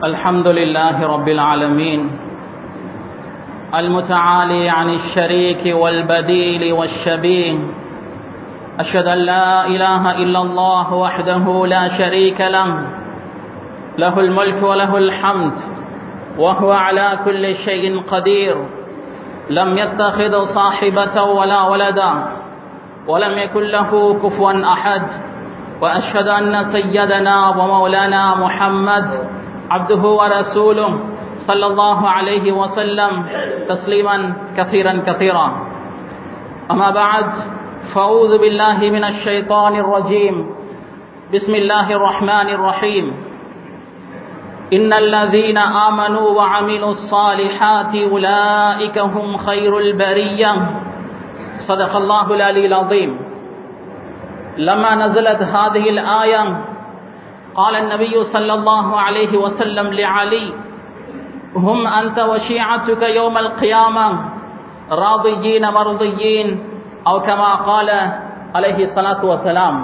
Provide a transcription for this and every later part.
الحمد لله رب العالمين المتعالي عن الشريك والبديل والشبيه أشهد أن لا إله إلا الله وحده لا شريك له له الملك وله الحمد وهو على كل شيء قدير لم يتخذ صاحبة ولا ولدا ولم يكن له كفوا أحد وأشهد أن سيدنا ومولانا محمد عبده ورسوله صلى الله عليه وسلم تسليما كثيرا كثيرا أما بعد فأعوذ بالله من الشيطان الرجيم بسم الله الرحمن الرحيم إن الذين آمنوا وعملوا الصالحات أولئك هم خير البرية صدق الله العلي العظيم لما نزلت هذه الآية قال النبي صلى الله عليه وسلم لعلي هم أنت وشيعتك يوم القيامة راضيين مرضيين أو كما قال عليه الصلاة والسلام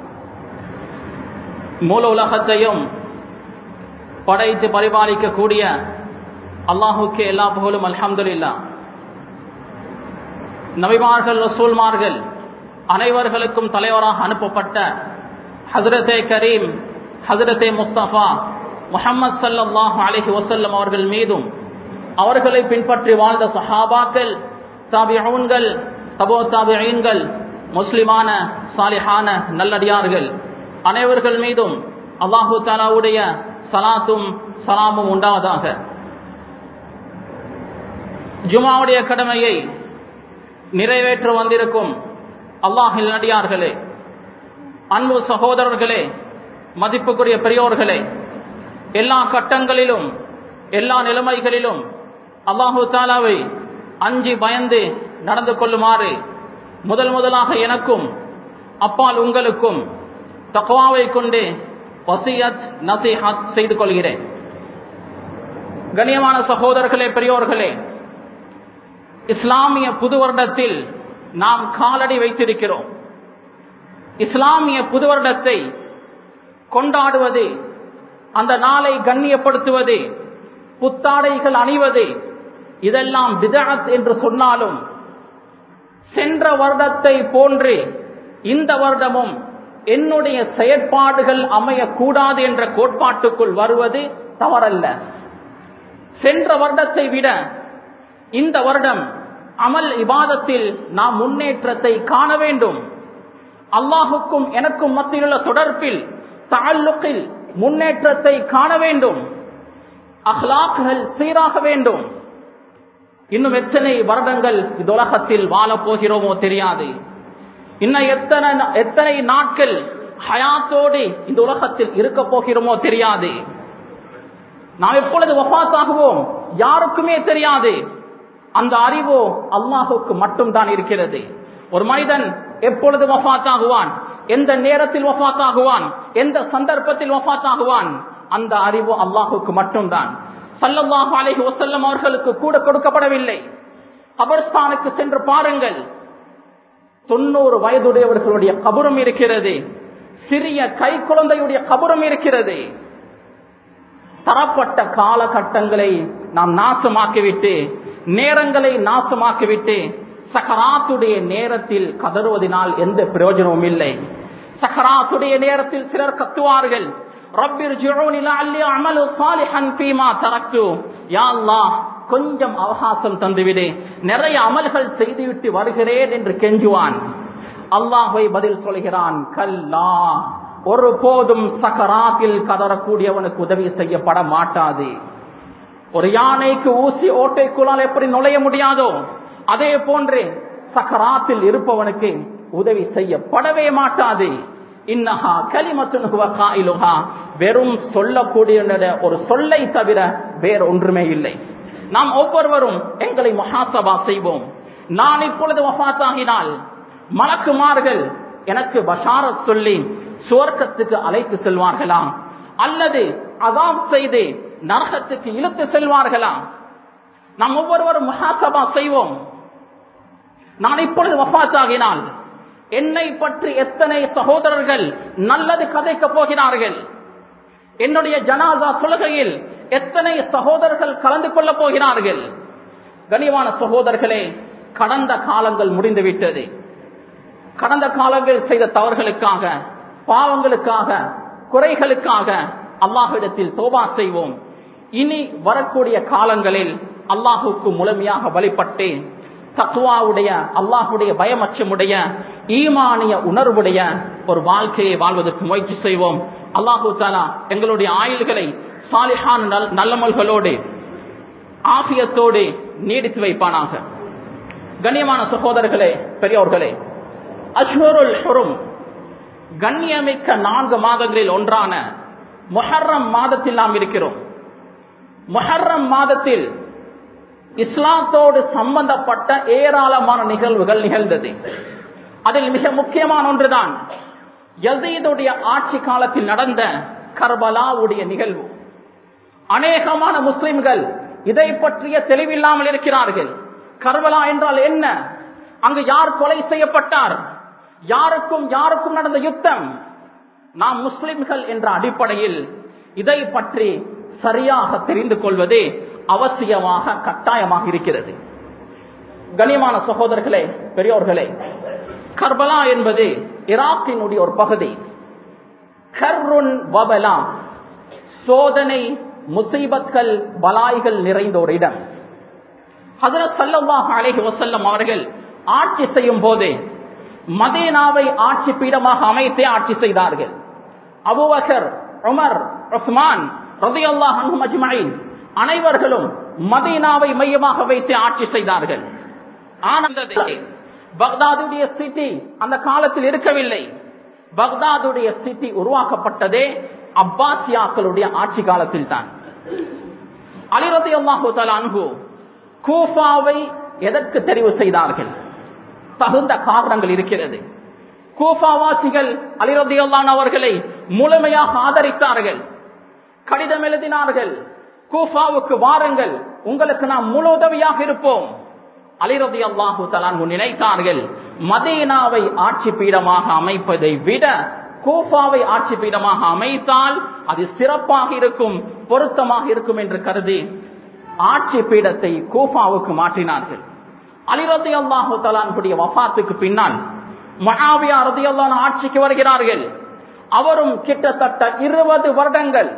மூல உலகத்தையும் படைத்து பரிபாலிக்கக்கூடிய அல்லாஹுக்கு எல்லா புகழும் அல்ஹம்துலில்லா நபிமார்கள் ரசூல்மார்கள் அனைவர்களுக்கும் தலைவராக அனுப்பப்பட்ட ஹசரத்தே கரீம் ஹசரத்தே முஸ்தபா முஹம்மது சல்லாஹ் அலஹி வசல்லம் அவர்கள் மீதும் அவர்களை பின்பற்றி வாழ்ந்த சஹாபாக்கள் தாபியூன்கள் தபோ தாபியீன்கள் முஸ்லிமான சாலிஹான நல்லடியார்கள் அனைவர்கள் மீதும் அல்லாஹு தாலாவுடைய சலாத்தும் சலாமும் உண்டாவதாக ஜுமாவுடைய கடமையை நிறைவேற்ற வந்திருக்கும் அல்லாஹில் நடிகார்களே அன்பு சகோதரர்களே மதிப்புக்குரிய பெரியோர்களே எல்லா கட்டங்களிலும் எல்லா நிலைமைகளிலும் அல்லாஹு தாலாவை அஞ்சி பயந்து நடந்து கொள்ளுமாறு முதல் முதலாக எனக்கும் அப்பால் உங்களுக்கும் தக்குவாவை கொண்டு வசியத் நசிஹத் செய்து கொள்கிறேன் கண்ணியமான சகோதரர்களே பெரியோர்களே இஸ்லாமிய புது வருடத்தில் நாம் காலடி வைத்திருக்கிறோம் இஸ்லாமிய புது வருடத்தை கொண்டாடுவது அந்த நாளை கண்ணியப்படுத்துவது புத்தாடைகள் அணிவது இதெல்லாம் பிதாத் என்று சொன்னாலும் சென்ற வருடத்தை போன்று இந்த வருடமும் என்னுடைய செயற்பாடுகள் அமையக்கூடாது என்ற கோட்பாட்டுக்குள் வருவது தவறல்ல சென்ற வருடத்தை விட இந்த வருடம் அமல் இபாதத்தில் நாம் முன்னேற்றத்தை காண வேண்டும் அல்லாஹுக்கும் எனக்கும் மத்தியிலுள்ள தொடர்பில் தாழ்லுக்கில் முன்னேற்றத்தை காண வேண்டும் அஹ்லாக்குகள் சீராக வேண்டும் இன்னும் எத்தனை வருடங்கள் இந்த உலகத்தில் வாழப் போகிறோமோ தெரியாது இன்னும் எத்தனை எத்தனை நாட்கள் ஹயாத்தோடு இந்த உலகத்தில் இருக்க போகிறோமோ தெரியாது நாம் எப்பொழுது வபாத்தாகுவோம் யாருக்குமே தெரியாது அந்த அறிவோ அல்லாஹுக்கு மட்டும்தான் இருக்கிறது ஒரு மனிதன் எப்பொழுது வஃத்தாகுவான் எந்த நேரத்தில் வஃத்தாகுவான் எந்த சந்தர்ப்பத்தில் வஃத்தாகுவான் அந்த அறிவு அல்லாஹுக்கு மட்டும்தான் சல்லல்லாஹு அலைஹி வஸல்லம் அவர்களுக்கு கூட கொடுக்கப்படவில்லை கபர்ஸ்தானுக்கு சென்று பாருங்கள் தொண்ணூறு வயதுடையவர்களுடைய கபரும் இருக்கிறது சிறிய கை குழந்தையுடைய கபரும் இருக்கிறது தரப்பட்ட காலகட்டங்களை நாம் நாசமாக்கிவிட்டு நேரங்களை நாசமாக்கிவிட்டு சகராத்துடைய நேரத்தில் கதறுவதனால் எந்த பிரயோஜனமும் இல்லை சகராத்துடைய நேரத்தில் சிலர் கத்துவார்கள் கொஞ்சம் அவகாசம் தந்துவிடு நிறைய அமல்கள் செய்துவிட்டு வருகிறேன் என்று கெஞ்சுவான் அல்லாஹை பதில் சொல்கிறான் கல்லா ஒரு போதும் சக்கராத்தில் கதறக்கூடியவனுக்கு உதவி செய்யப்பட மாட்டாது ஒரு யானைக்கு ஊசி ஓட்டைக்குள்ளால் எப்படி நுழைய முடியாதோ அதே போன்று சக்கராத்தில் இருப்பவனுக்கு உதவி செய்யப்படவே மாட்டாது இன்னஹா கலிமத்துனுகா வெறும் சொல்லக்கூடிய ஒரு சொல்லை தவிர வேற ஒன்றுமே இல்லை நாம் ஒவ்வொருவரும் எங்களை மகாசபா செய்வோம் நான் இப்பொழுது வபாத்தாகினால் மலக்குமார்கள் எனக்கு பஷாரத் சொல்லி சுவர்க்கத்துக்கு அழைத்து செல்வார்களா அல்லது அதாம் செய்து நரகத்துக்கு இழுத்து செல்வார்களா நாம் ஒவ்வொருவரும் மகாசபா செய்வோம் நான் இப்பொழுது வபாத்தாகினால் என்னை பற்றி எத்தனை சகோதரர்கள் நல்லது கதைக்க போகிறார்கள் என்னுடைய ஜனாதா தொழுகையில் எத்தனை சகோதரர்கள் கலந்து கொள்ளப் போகிறார்கள் கனிவான சகோதரர்களே கடந்த காலங்கள் முடிந்துவிட்டது கடந்த காலங்கள் செய்த தவறுகளுக்காக பாவங்களுக்காக குறைகளுக்காக அல்லாஹிடத்தில் தோபா செய்வோம் இனி வரக்கூடிய காலங்களில் அல்லாஹுக்கு முழுமையாக வழிபட்டு தக்குவாவுடைய அல்லாஹுடைய பயமச்சமுடைய ஈமானிய உணர்வுடைய ஒரு வாழ்க்கையை வாழ்வதற்கு முயற்சி செய்வோம் அல்லாஹு தாலா எங்களுடைய ஆயுள்களை சாலிஹான் நல்லமல்களோடு ஆபியத்தோடு நீடித்து வைப்பானாக கண்ணியமான சகோதரர்களே பெரியோர்களே அஷ்வருல் ஹுரும் கண்ணியமிக்க நான்கு மாதங்களில் ஒன்றான மொஹர்ரம் மாதத்தில் நாம் இருக்கிறோம் மொஹர்ரம் மாதத்தில் இஸ்லாத்தோடு சம்பந்தப்பட்ட ஏராளமான நிகழ்வுகள் நிகழ்ந்தது அதில் மிக முக்கியமான ஒன்றுதான் யசீதுடைய ஆட்சி காலத்தில் நடந்த கர்பலாவுடைய நிகழ்வு அநேகமான முஸ்லிம்கள் இதை பற்றிய தெளிவில்லாமல் இருக்கிறார்கள் கர்பலா என்றால் என்ன அங்கு யார் கொலை செய்யப்பட்டார் யாருக்கும் யாருக்கும் நடந்த யுத்தம் நாம் முஸ்லிம்கள் என்ற அடிப்படையில் இதை பற்றி சரியாக தெரிந்து கொள்வதே அவசியமாக கட்டாயமாக இருக்கிறது கனியமான சகோதரர்களே பெரியோர்களே கர்பலா என்பது ஈராக்கினுடைய ஒரு பகுதி கர்ருன் வபலா சோதனை முசீபத்கள் பலாய்கள் நிறைந்த ஒரு இடம் ஹசரத் சல்லல்லாஹு அலைஹி வஸல்லம் அவர்கள் ஆட்சி செய்யும் போது மதீனாவை ஆட்சி பீடமாக அமைத்தே ஆட்சி செய்தார்கள் அபுபக்கர் உமர் உஸ்மான் ரலியல்லாஹு அன்ஹும் அஜ்மஈன் அனைவர்களும் மதீனாவை மையமாக வைத்து ஆட்சி செய்தார்கள் ஆனந்தத்தை பக்தாதுடைய சிட்டி அந்த காலத்தில் இருக்கவில்லை பக்தாதுடைய சிட்டி உருவாக்கப்பட்டதே அப்பாசியாக்களுடைய ஆட்சி காலத்தில் தான் அலிரதி அல்லாஹு அன்பு கூஃபாவை எதற்கு தெரிவு செய்தார்கள் தகுந்த காரணங்கள் இருக்கிறது கூஃபாவாசிகள் அலிரதி அல்லான் அவர்களை முழுமையாக ஆதரித்தார்கள் கடிதம் எழுதினார்கள் கூஃபாவுக்கு வாருங்கள் உங்களுக்கு நாம் முழு உதவியாக இருப்போம் அலிரதி அல்லாஹு தலான் நினைத்தார்கள் மதீனாவை ஆட்சி பீடமாக அமைப்பதை விட கூஃபாவை ஆட்சி பீடமாக அமைத்தால் அது சிறப்பாக இருக்கும் பொருத்தமாக இருக்கும் என்று கருதி ஆட்சி பீடத்தை கூஃபாவுக்கு மாற்றினார்கள் அலிரதி அல்லாஹு தலான்குடைய வஃபாத்துக்கு பின்னால் மகாவியா ரதி அல்லான் ஆட்சிக்கு வருகிறார்கள் அவரும் கிட்டத்தட்ட இருபது வருடங்கள்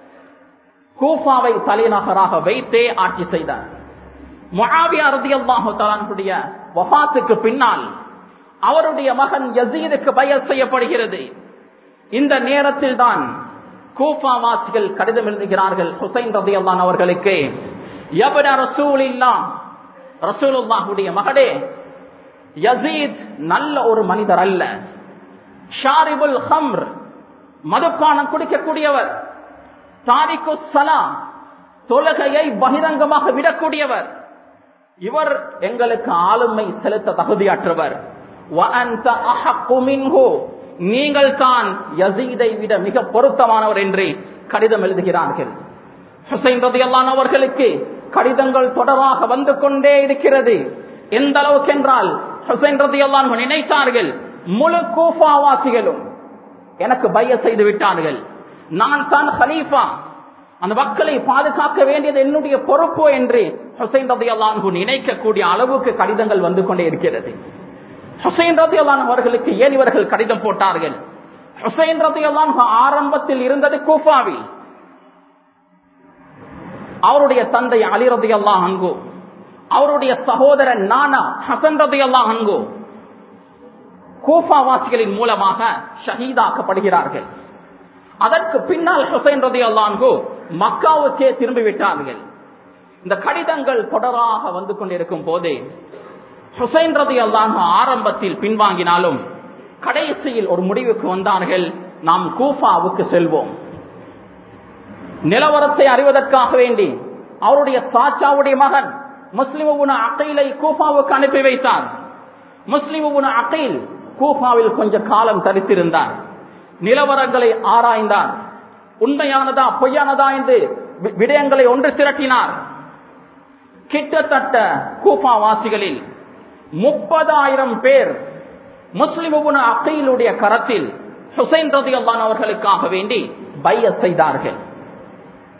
கூஃபாவை தலைநகராக வைத்தே ஆட்சி செய்தார் மொஹாவியா ரதி அல்லாஹு தலான்குடைய வஃபாத்துக்கு பின்னால் அவருடைய மகன் யசீதுக்கு பயல் செய்யப்படுகிறது இந்த நேரத்தில் தான் கூஃபாவாசிகள் கடிதம் எழுதுகிறார்கள் ஹுசைன் ரதி அல்லான் அவர்களுக்கு எபட ரசூல் இல்லா ரசூலுல்லாஹுடைய மகடே யசீத் நல்ல ஒரு மனிதர் அல்ல ஷாரிபுல் ஹம்ர் மதுப்பானம் குடிக்கக்கூடியவர் தாரிக்கு சலா தொலகையை பகிரங்கமாக விடக்கூடியவர் இவர் எங்களுக்கு ஆளுமை செலுத்த தகுதியற்றவர் நீங்கள் தான் யசீதை விட மிக பொருத்தமானவர் என்று கடிதம் எழுதுகிறார்கள் ஹுசைன் ரதி அவர்களுக்கு கடிதங்கள் தொடராக வந்து கொண்டே இருக்கிறது எந்த அளவுக்கு என்றால் ஹுசைன் ரதி நினைத்தார்கள் முழு கூஃபாவாசிகளும் எனக்கு பைய செய்து விட்டார்கள் நான் தான் ஹலீஃபா அந்த மக்களை பாதுகாக்க வேண்டியது என்னுடைய பொறுப்பு என்று ஹுசைன் ரதி அல்லான்கு நினைக்கக்கூடிய அளவுக்கு கடிதங்கள் வந்து கொண்டே இருக்கிறது ஹுசைன் ரதி அல்லான் அவர்களுக்கு ஏன் இவர்கள் கடிதம் போட்டார்கள் ஹுசைன் ரதி அல்லான் ஆரம்பத்தில் இருந்தது கூஃபாவில் அவருடைய தந்தை அலி ரதி அல்லா அங்கு அவருடைய சகோதரன் நானா ஹசன் ரதி அல்லா அங்கு கூஃபாவாசிகளின் மூலமாக ஷஹீதாக்கப்படுகிறார்கள் அதற்கு பின்னால் ஹுசைன் ரதி அல்லான்கு மக்காவுக்கே திரும்பிவிட்டார்கள் இந்த கடிதங்கள் தொடராக வந்து கொண்டிருக்கும் போது ஹுசைன் ரதி அல்லான் ஆரம்பத்தில் பின்வாங்கினாலும் கடைசியில் ஒரு முடிவுக்கு வந்தார்கள் நாம் கூஃபாவுக்கு செல்வோம் நிலவரத்தை அறிவதற்காக வேண்டி அவருடைய சாச்சாவுடைய மகன் முஸ்லிமுன அகைலை கூஃபாவுக்கு அனுப்பி வைத்தார் முஸ்லிமுன அகைல் கூஃபாவில் கொஞ்ச காலம் தரித்திருந்தார் நிலவரங்களை ஆராய்ந்தார் உண்மையானதா பொய்யானதா என்று விடயங்களை ஒன்று திரட்டினார் கிட்டத்தட்ட கூஃபா வாசிகளில் முப்பதாயிரம் பேர் முஸ்லிமுன அகையிலுடைய கரத்தில் ஹுசைன் ரதி அல்லான் அவர்களுக்காக வேண்டி பைய செய்தார்கள்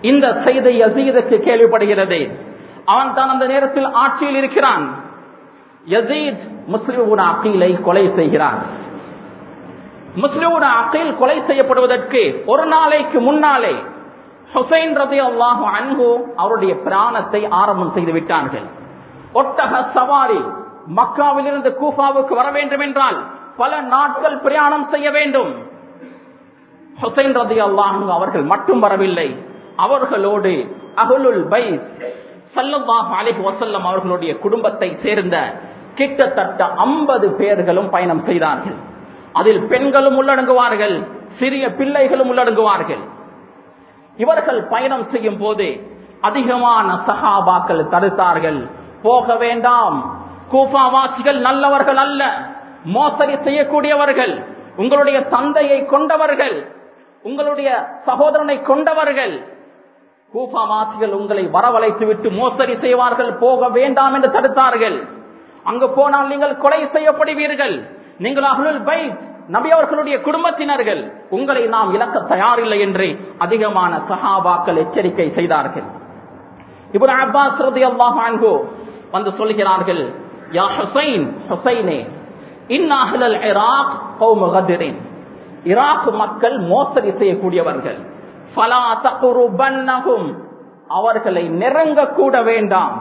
இந்த செய்தி யசீதுக்கு கேள்விப்படுகிறது அவன் தான் அந்த நேரத்தில் ஆட்சியில் இருக்கிறான் யசீத் முஸ்லிமுன அக்கீலை கொலை செய்கிறான் முஸ்லிமுன அக்கீல் கொலை செய்யப்படுவதற்கு ஒரு நாளைக்கு முன்னாலே ஹுசைன் ரதி அல்லாஹு அன்பு அவருடைய பிராணத்தை ஆரம்பம் செய்து விட்டார்கள் ஒட்டக சவாரி மக்காவிலிருந்து கூஃபாவுக்கு வர வேண்டும் என்றால் பல நாட்கள் பிரயாணம் செய்ய வேண்டும் ஹுசைன் ரதி அல்லாஹு அவர்கள் மட்டும் வரவில்லை அவர்களோடு அகுலுல் பை சல்லல்லாஹு அலைஹி வஸல்லம் அவர்களுடைய குடும்பத்தை சேர்ந்த கிட்டத்தட்ட ஐம்பது பேர்களும் பயணம் செய்தார்கள் அதில் பெண்களும் உள்ளடங்குவார்கள் சிறிய பிள்ளைகளும் உள்ளடங்குவார்கள் இவர்கள் பயணம் செய்யும் போது அதிகமான சஹாபாக்கள் தடுத்தார்கள் போக வேண்டாம் கூஃபாவாசிகள் நல்லவர்கள் அல்ல மோசடி செய்யக்கூடியவர்கள் உங்களுடைய தந்தையை கொண்டவர்கள் உங்களுடைய சகோதரனை கொண்டவர்கள் கூஃபாவாசிகள் உங்களை வரவழைத்து விட்டு மோசடி செய்வார்கள் போக வேண்டாம் என்று தடுத்தார்கள் அங்கு போனால் நீங்கள் கொலை செய்யப்படுவீர்கள் நீங்கள் அகலுல் பைத் நபி அவர்களுடைய குடும்பத்தினர்கள் உங்களை நாம் இழக்க தயாரில்லை என்று அதிகமான சஹாபாக்கள் எச்சரிக்கை செய்தார்கள் இப்னு அப்பாஸ் ரலியல்லாஹு அன்ஹு வந்து சொல்கிறார்கள் யா ஹுசைன் ஹுசைனே இன் அஹ்லல் இராக் கௌம கத்ரின் ஈராக் மக்கள் மோசடி செய்யக்கூடியவர்கள் ஃபலா தகுருபன்னஹும் அவர்களை நெருங்க கூட வேண்டாம்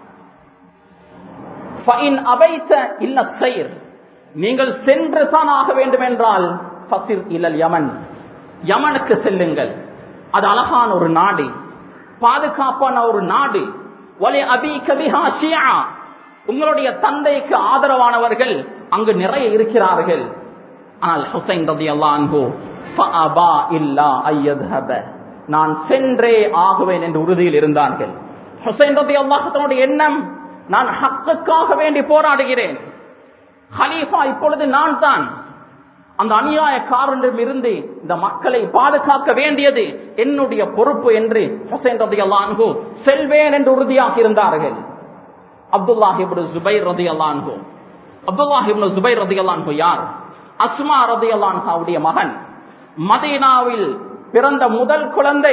ஃபஇன் அபைத இல்ல சைர் நீங்கள் சென்று தான் ஆக வேண்டும் என்றால் ஃபசிர் இல்லல் யமன் யமனுக்கு செல்லுங்கள் அது அழகான ஒரு நாடு பாதுகாப்பான ஒரு நாடு ஒலே அபி கபிஹா ஷியா உங்களுடைய தந்தைக்கு ஆதரவானவர்கள் அங்கு நிறைய இருக்கிறார்கள் ஆனால் ஹுசைன் ரதி அல்லான்ஹோ ஃபஅபா இல்லா ஐயத்ஹப நான் சென்றே ஆகுவேன் என்று உறுதியில் இருந்தார்கள் ஹுசைன் ரதி அல்லாஹ் எண்ணம் நான் ஹக்குக்காக வேண்டி போராடுகிறேன் ஹலீஃபா இப்பொழுது நான் தான் அந்த அநியாயக்காரனிடம் இருந்து இந்த மக்களை பாதுகாக்க வேண்டியது என்னுடைய பொறுப்பு என்று ஹுசைன் ரதி அல்லான்ஹு செல்வேன் என்று உறுதியாக இருந்தார்கள் அப்துல்லாஹிபு ஜுபைர் ரதி அல்லான்ஹு அப்துல்லாஹிபு ஜுபைர் ரதி அல்லான்ஹு யார் அஸ்மா ரதி அல்லான்ஹாவுடைய மகன் மதீனாவில் பிறந்த முதல் குழந்தை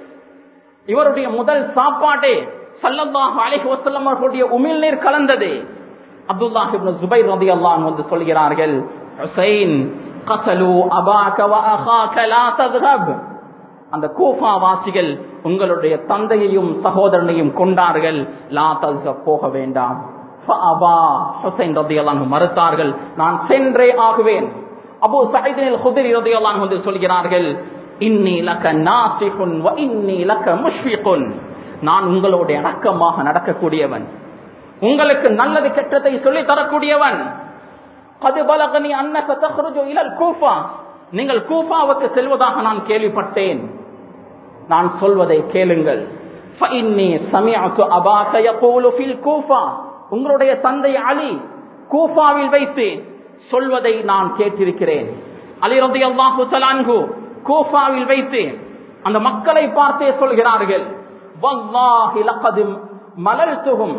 இவருடைய முதல் சாப்பாடு சல்லல்லாஹு அலைஹி வஸல்லம் அவர்களுடைய உமிழ்நீர் கலந்தது அப்துல்லாஹ் இப்னு ஜுபைர் ரலியல்லாஹு அன்ஹு வந்து சொல்கிறார்கள் ஹுசைன் கஸலு அபாக வ அகாக லா தذهب அந்த கூஃபா வாசிகள் உங்களுடைய தந்தையையும் சகோதரனையும் கொண்டார்கள் லா தذهب போக வேண்டாம் ஃபஅபா ஹுசைன் ரலியல்லாஹு அன்ஹு மறுத்தார்கள் நான் சென்றே ஆகுவேன் அபூ சயீத் அல் குத்ரி ரலியல்லாஹு அன்ஹு வந்து சொல்கிறார்கள் இன்னி லக நாசிஹுன் வ இன்னி லக முஷ்ஃபிகுன் நான் உங்களோட அடக்கமாக நடக்கக்கூடியவன் உங்களுக்கு நல்லது கெட்டதை சொல்லி தரக்கூடியவன் அது பலகனி அன்னக தஹ்ருஜு இலல் கூஃபா நீங்கள் கூஃபாவுக்கு செல்வதாக நான் கேள்விப்பட்டேன் நான் சொல்வதை கேளுங்கள் ஃபஇன்னி சமிஅது அபாக யகூலு ஃபில் கூஃபா உங்களுடைய தந்தை அலி கூஃபாவில் வைத்து சொல்வதை நான் கேட்டிருக்கிறேன் அலி ரலியல்லாஹு தஆலா கூஃபாவில் வைத்து அந்த மக்களை பார்த்தே சொல்கிறார்கள் வல்லாஹி லகத் மலல்துஹும்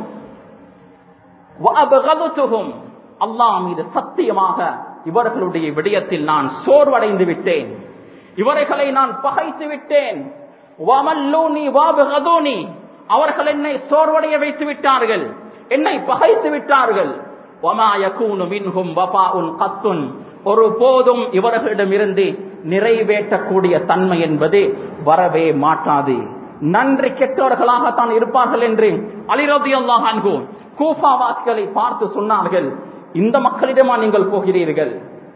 வஅபகதுதுஹும் அல்லாஹ் மீது சத்தியமாக இவர்களுடைய விடயத்தில் நான் சோர்வடைந்து விட்டேன் இவர்களை நான் பகைத்து விட்டேன் வமல்லூனி வஅபகதுனி அவர்கள் என்னை சோர்வடைய வைத்து விட்டார்கள் என்னை பகைத்து விட்டார்கள் வமா யகூனு மின்ஹும் வஃபாஉன் கத்துன் ஒரு போதும் இவர்களிடமிருந்து நிறைவேற்றக்கூடிய தன்மை என்பது வரவே மாட்டாது நன்றி கெட்டவர்களாகத்தான் இருப்பார்கள் என்று அலிரதி அல்லாஹ் அன்கு கூஃபாவாசிகளை பார்த்து சொன்னார்கள் இந்த மக்களிடமா நீங்கள் போகிறீர்கள்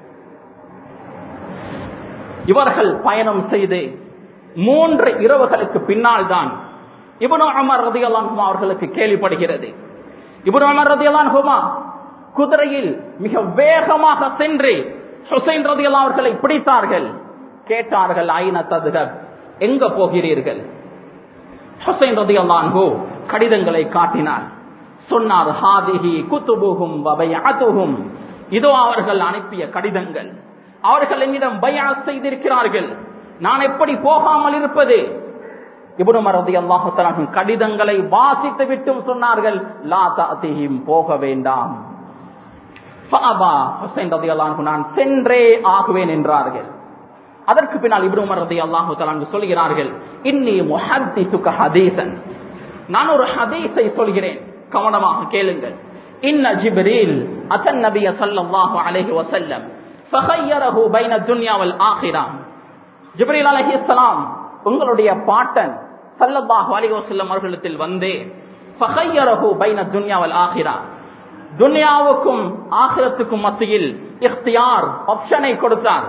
இவர்கள் பயணம் செய்து மூன்று இரவுகளுக்கு பின்னால் தான் இபுன் அமர் ரதி அல்லான்ஹுமா அவர்களுக்கு கேள்விப்படுகிறது இபுன் அமர் ரதி அல்லான்ஹுமா குதிரையில் மிக வேகமாக சென்று ஹுசைன் ரதி அல்லா அவர்களை பிடித்தார்கள் கேட்டார்கள் ஐன ததுகப் எங்க போகிறீர்கள் ஹுசைன் ரதி அல்லான்ஹு கடிதங்களை காட்டினார் சொன்னார் ஹாதிஹி குத்துபுகும் வபையதுகும் இதோ அவர்கள் அனுப்பிய கடிதங்கள் அவர்கள் என்னிடம் பயா செய்திருக்கிறார்கள் நான் எப்படி போகாமல் இருப்பது இபுனுமர் ரதி அல்லாஹு கடிதங்களை வாசித்து விட்டும் சொன்னார்கள் லா தாத்திஹிம் போக வேண்டாம் ஃபஅபா ஹுசைன் ரதி அல்லாஹு நான் சென்றே ஆகுவேன் என்றார்கள் அதற்கு பின்னால் இப்னு உமர் ரலியல்லாஹு தஆலா சொல்கிறார்கள் இன்னி முஹத்திசுக ஹதீஸன் நான் ஒரு ஹதீஸை சொல்கிறேன் கவனமாக கேளுங்கள் இன்ன ஜிப்ரீல் அத்தன் நபிய ஸல்லல்லாஹு அலைஹி வஸல்லம் ஃபஹய்யரஹு பைன துன்யா வல் ஆখিরা ஜிப்ரீல் அலைஹிஸ்ஸலாம் உங்களுடைய பாட்டன் ஸல்லல்லாஹு அலைஹி வஸல்லம் அவர்களிடத்தில் வந்து ஃபஹய்யரஹு பைன துன்யா வல் ஆখিরা துன்யாவுக்கும் ஆகிரத்துக்கும் மத்தியில் இஃப்தியார் ஆப்ஷனை கொடுத்தார்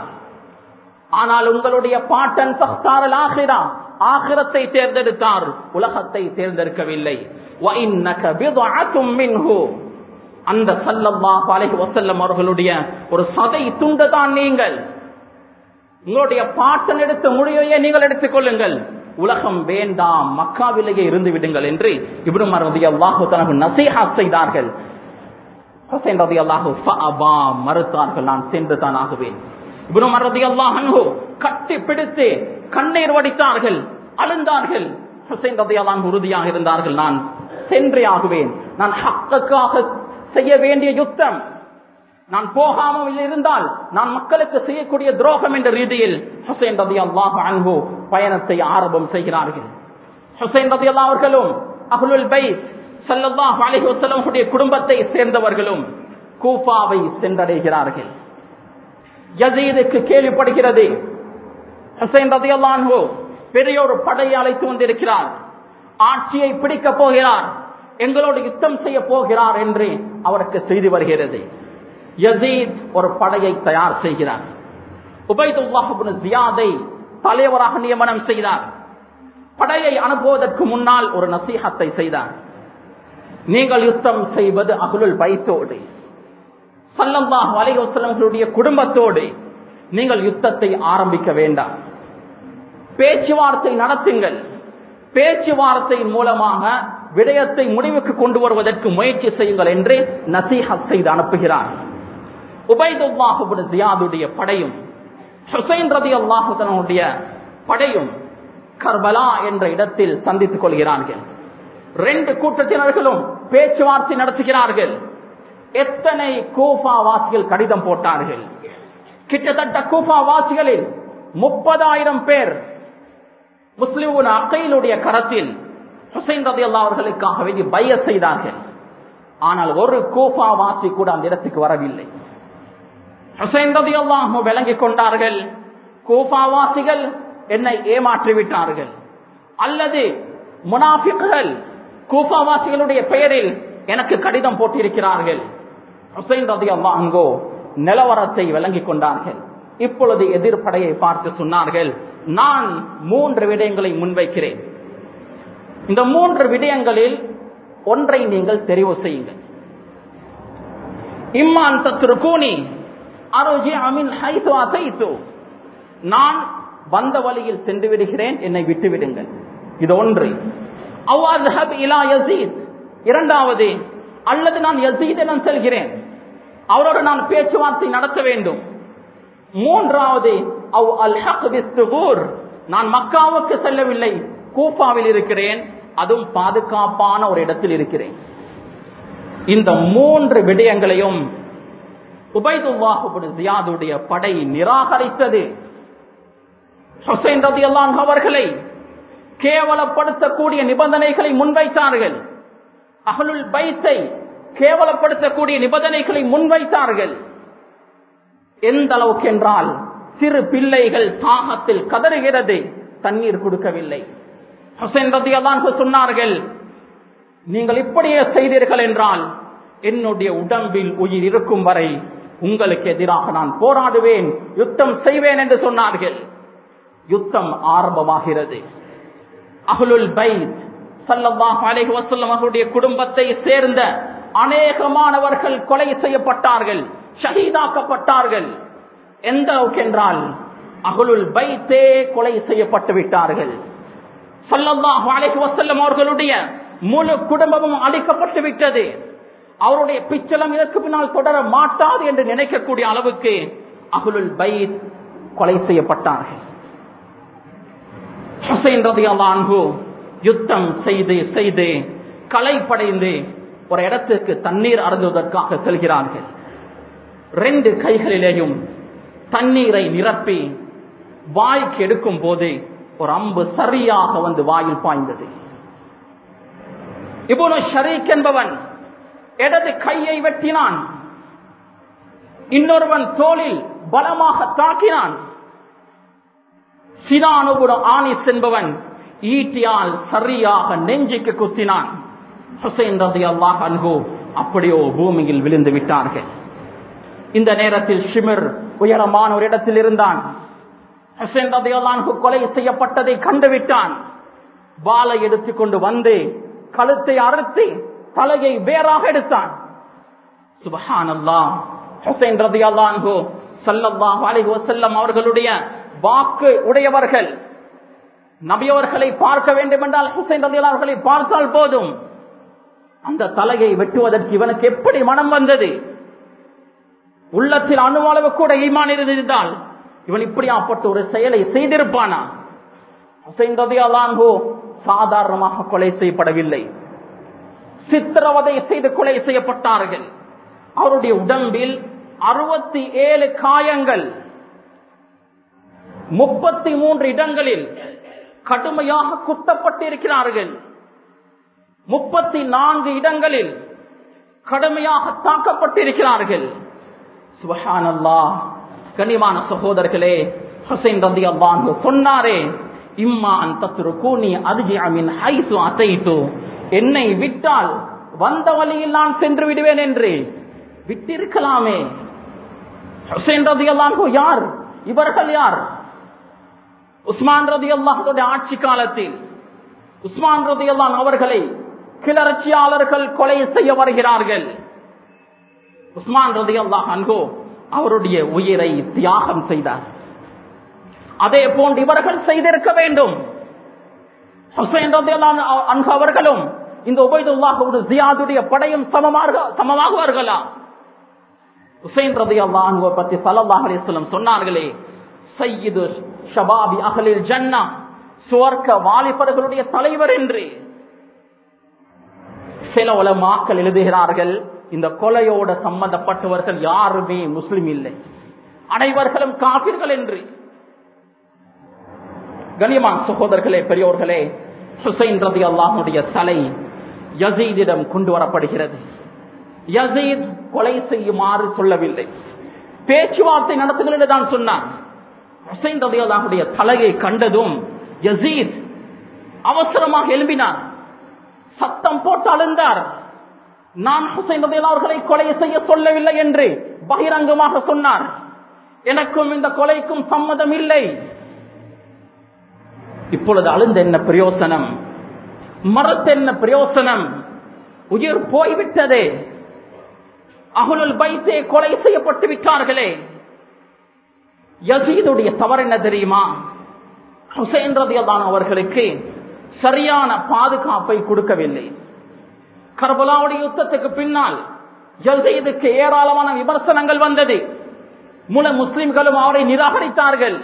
ஆனால் உங்களுடைய பாட்டன் சஹ்தாரல் ஆகிரா ஆகிரத்தை தேர்ந்தெடுத்தார் உலகத்தை தேர்ந்தெடுக்கவில்லை وَإِنَّكَ بِضْعَةٌ مِّنْهُ அந்த ஸல்லல்லாஹு அலைஹி வஸல்லம் அவர்களுடைய ஒரு சதை துண்டு தான் நீங்கள் உங்களுடைய பாட்டன் எடுத்த முடிவையே நீங்கள் எடுத்துக் கொள்ளுங்கள் உலகம் வேண்டாம் மக்காவிலேயே இருந்து விடுங்கள் என்று இப்னு உமர் ரலியல்லாஹு தஆலா நசீஹத் செய்தார்கள் ஹுசைன் ரலியல்லாஹு ஃபஅபா மறுத்தார்கள் நான் சென்று தான் ஆகுவேன் இப்னு உமர் ரலியல்லாஹு அன்ஹு கட்டி பிடித்து கண்ணீர் வடித்தார்கள் அழுந்தார்கள் ஹுசைன் ரலியல்லாஹு அன்ஹு உறுதியாக இருந்தார்கள் நான் சென்றே ஆகுவேன் நான் ஹக்குக்காக செய்ய வேண்டிய யுத்தம் நான் போகாமல் இருந்தால் நான் மக்களுக்கு செய்யக்கூடிய துரோகம் என்ற ரீதியில் ஹுசைன் ரதி அல்லாஹ் அன்பு பயணத்தை ஆரம்பம் செய்கிறார்கள் ஹுசைன் ரதி அல்லா அவர்களும் அஹ்லுல் பைத் ஸல்லல்லாஹு அலைஹி வஸல்லம் குடும்பத்தை சேர்ந்தவர்களும் கூஃபாவை சென்றடைகிறார்கள் யசீதுக்கு கேள்விப்படுகிறது ஹுசைன் ரதி அல்லாஹு பெரிய ஒரு படையை அழைத்து வந்திருக்கிறார் ஆட்சியை பிடிக்கப் போகிறார் எங்களோடு யுத்தம் செய்ய போகிறார் என்று அவருக்கு செய்தி வருகிறது யசீத் ஒரு படையை தயார் செய்கிறார் உபைதுல்லாஹின் ஜியாதை தலைவராக நியமனம் செய்தார் படையை அனுப்புவதற்கு முன்னால் ஒரு நசீகத்தை செய்தார் நீங்கள் யுத்தம் செய்வது அகுலுல் பைத்தோடு சல்லல்லாஹ் அலைவசலங்களுடைய குடும்பத்தோடு நீங்கள் யுத்தத்தை ஆரம்பிக்க வேண்டாம் பேச்சுவார்த்தை நடத்துங்கள் பேச்சுவார்த்தையின் மூலமாக விடயத்தை முடிவுக்கு கொண்டு வருவதற்கு முயற்சி செய்யுங்கள் என்று நசீஹத் செய்து அனுப்புகிறார் உபைதுல்லாஹுடைய ஜியாதுடைய படையும் ஹுசைன் ரதி அல்லாஹுடைய படையும் கர்பலா என்ற இடத்தில் சந்தித்துக் கொள்கிறார்கள் ரெண்டு கூட்டத்தினர்களும் பேச்சுவார்த்தை நடத்துகிறார்கள் எத்தனை கூஃபா வாசிகள் கடிதம் போட்டார்கள் கிட்டத்தட்ட கூஃபா வாசிகளில் முப்பதாயிரம் பேர் முஸ்லிம் அக்கையிலுடைய கரத்தில் ஹுசைன் ரதி அல்லா அவர்களுக்காக வேண்டி பய செய்தார்கள் ஆனால் ஒரு கூஃபா வாசி கூட அந்த இடத்துக்கு வரவில்லை ஹுசைன் ரதி அல்லாஹ் விளங்கிக் கொண்டார்கள் கூஃபா வாசிகள் என்னை ஏமாற்றி விட்டார்கள் அல்லது முனாஃபிக்குகள் கூஃபா வாசிகளுடைய பெயரில் எனக்கு கடிதம் போட்டிருக்கிறார்கள் ஹுசைன் ரதி அல்லா அங்கோ நிலவரத்தை விளங்கிக் கொண்டார்கள் இப்பொழுது எதிர்ப்படையை பார்த்து சொன்னார்கள் நான் மூன்று விடயங்களை முன்வைக்கிறேன் இந்த மூன்று விடயங்களில் ஒன்றை நீங்கள் தெரிவு செய்யுங்கள் இம்மான் தத்ருகூனி அரோஜி அமின் ஹைத்து அசைத்து நான் வந்த வழியில் சென்று விடுகிறேன் என்னை விட்டு விடுங்கள் இது ஒன்று அவ்வாறு இலா யசீத் இரண்டாவது அல்லது நான் யசீதிடம் செல்கிறேன் அவரோடு நான் பேச்சுவார்த்தை நடத்த வேண்டும் மூன்றாவது அவ் அல் ஹக் நான் மக்காவுக்கு செல்லவில்லை கூப்பாவில் இருக்கிறேன் அதுவும் பாதுகாப்பான ஒரு இடத்தில் இருக்கிறேன் இந்த மூன்று விடயங்களையும் உபைதுல்லாஹுடைய ஜியாதுடைய படை நிராகரித்தது ஹுசைன் ரதி அவர்களை கேவலப்படுத்தக்கூடிய நிபந்தனைகளை முன்வைத்தார்கள் அகலுல் பைத்தை கேவலப்படுத்தக்கூடிய நிபந்தனைகளை முன்வைத்தார்கள் எந்த அளவுக்கு என்றால் சிறு பிள்ளைகள் தாகத்தில் கதறுகிறது தண்ணீர் கொடுக்கவில்லை ஹுசைன் ரதியல்லான் சொன்னார்கள் நீங்கள் இப்படியே செய்தீர்கள் என்றால் என்னுடைய உடம்பில் உயிர் இருக்கும் வரை உங்களுக்கு எதிராக நான் போராடுவேன் யுத்தம் செய்வேன் என்று சொன்னார்கள் யுத்தம் ஆரம்பமாகிறது அகுலுல் பைத் சல்லல்லாஹு அலைஹி வஸல்லம் அவருடைய குடும்பத்தை சேர்ந்த அநேகமானவர்கள் கொலை செய்யப்பட்டார்கள் ஷஹீதாக்கப்பட்டார்கள் எந்த அளவுக்கு என்றால் அகுலுல் பைத்தே கொலை செய்யப்பட்டு விட்டார்கள் சல்லல்லாஹு அலைஹி வஸல்லம் அவர்களுடைய முழு குடும்பமும் அழிக்கப்பட்டு விட்டது அவருடைய பிச்சலம் இதற்கு பின்னால் தொடர மாட்டாது என்று நினைக்கக்கூடிய அளவுக்கு அகுலுல் பைத் கொலை செய்யப்பட்டார்கள் ஹுசைன் ரதி அல்லான்ஹு யுத்தம் செய்து செய்து களைப்படைந்து ஒரு இடத்துக்கு தண்ணீர் அருந்துவதற்காக செல்கிறார்கள் ரெண்டு கைகளிலேயும் தண்ணீரை நிரப்பி வாய்க்கு எடுக்கும் போது ஒரு அம்பு சரியாக வந்து வாயில் பாய்ந்தது இபுனு ஷரீக் என்பவன் இடது கையை வெட்டினான் இன்னொருவன் தோளில் பலமாக தாக்கினான் சினானுபுட ஆனிஸ் என்பவன் ஈட்டியால் சரியாக நெஞ்சுக்கு குத்தினான் ஹுசைன் ரதி அல்லாஹ் அன்ஹு அப்படியோ பூமியில் விழுந்து விட்டார்கள் இந்த நேரத்தில் ஷிமிர் உயரமான ஒரு இடத்தில் இருந்தான் ஹுசைன் ரதி அல்லாஹு கொலை செய்யப்பட்டதை கண்டுவிட்டான் வாளை எடுத்துக்கொண்டு வந்து கழுத்தை அறுத்து தலையை வேறாக எடுத்தான் சுபஹான் அல்லாஹ் ஹுசைன் ரதி அல்லாஹு சல்லல்லாஹு அலைஹி வஸல்லம் அவர்களுடைய வாக்கு உடையவர்கள் நபியவர்களை பார்க்க வேண்டும் என்றால் ஹுசைன் ரதி அவர்களை பார்த்தால் போதும் அந்த தலையை வெட்டுவதற்கு இவனுக்கு எப்படி மனம் வந்தது உள்ளத்தில் அணுவளவு கூட ஈமான் இருந்திருந்தால் இவன் இப்படியாப்பட்ட ஒரு செயலை செய்திருப்பானா ஹுசைன் ரதி அல்லாஹு சாதாரணமாக கொலை செய்யப்படவில்லை சித்திரவதை செய்து கொலை செய்யப்பட்டார்கள் அவருடைய உடம்பில் அறுபத்தி ஏழு காயங்கள் முப்பத்தி மூன்று இடங்களில் கடுமையாக குத்தப்பட்டிருக்கிறார்கள் முப்பத்தி நான்கு இடங்களில் கடுமையாக தாக்கப்பட்டிருக்கிறார்கள் சுபஹானல்லா கனிமான சகோதரர்களே ஹுசைன் ரதி அல்லான் சொன்னாரே இம்மா அந்த கூனி அருஜியாமின் ஹைசு அசைத்து என்னை விட்டால் வந்த வழியில் நான் சென்று விடுவேன் என்று விட்டிருக்கலாமே ஹுசைன் ரதி அல்லான் யார் இவர்கள் யார் உஸ்மான் ரதி அல்லாஹுடைய ஆட்சி காலத்தில் உஸ்மான் ரதி அல்லான் அவர்களை கிளர்ச்சியாளர்கள் கொலை செய்ய வருகிறார்கள் உஸ்மான் ரதி அல்லாஹ் அன்கோ அவருடைய உயிரை தியாகம் செய்தார் அதே போன்று இவர்கள் செய்திருக்க வேண்டும் ஹுசைன் ரதி அன்கு அவர்களும் இந்த உபைதுல்லாஹோடு ஜியாதுடைய படையும் சமமாக சமமாகுவார்களா ஹுசைன் ரதி அல்லாஹ் பற்றி சல்லாஹ் அலிஸ்லம் சொன்னார்களே சையீது ஷபாபி அகலில் ஜன்னா சுவர்க்க வாலிபர்களுடைய தலைவர் என்று சில உலமாக்கள் எழுதுகிறார்கள் இந்த கொலையோட சம்பந்தப்பட்டவர்கள் யாருமே முஸ்லிம் இல்லை அனைவர்களும் காபிர்கள் என்று கனியமான் சகோதரர்களே பெரியோர்களே ஹுசைன் ரதி அல்லாஹுடைய தலை யசீதிடம் கொண்டு வரப்படுகிறது யசீத் கொலை செய்யுமாறு சொல்லவில்லை பேச்சுவார்த்தை நடத்துங்கள் என்று தான் சொன்னான் ஹுசைன் ரதி அல்லாஹுடைய தலையை கண்டதும் யசீத் அவசரமாக எழும்பினார் சத்தம் போட்டு அழுந்தார் நான் ஹுசைன் ரதி அவர்களை கொலை செய்ய சொல்லவில்லை என்று பகிரங்கமாக சொன்னார் எனக்கும் இந்த கொலைக்கும் சம்மதம் இல்லை இப்பொழுது அழுந்த என்ன பிரயோசனம் மரத்த என்ன பிரயோசனம் உயிர் போய்விட்டதே அகுலுல் பைத்தே கொலை செய்யப்பட்டு விட்டார்களே யசீதுடைய தவறு என்ன தெரியுமா ஹுசைன் ரதியல்லான் அவர்களுக்கு சரியான பாதுகாப்பை கொடுக்கவில்லை கர்பலாவுடைய யுத்தத்துக்கு பின்னால் யசீதுக்கு ஏராளமான விமர்சனங்கள் வந்தது முழு முஸ்லிம்களும் அவரை நிராகரித்தார்கள்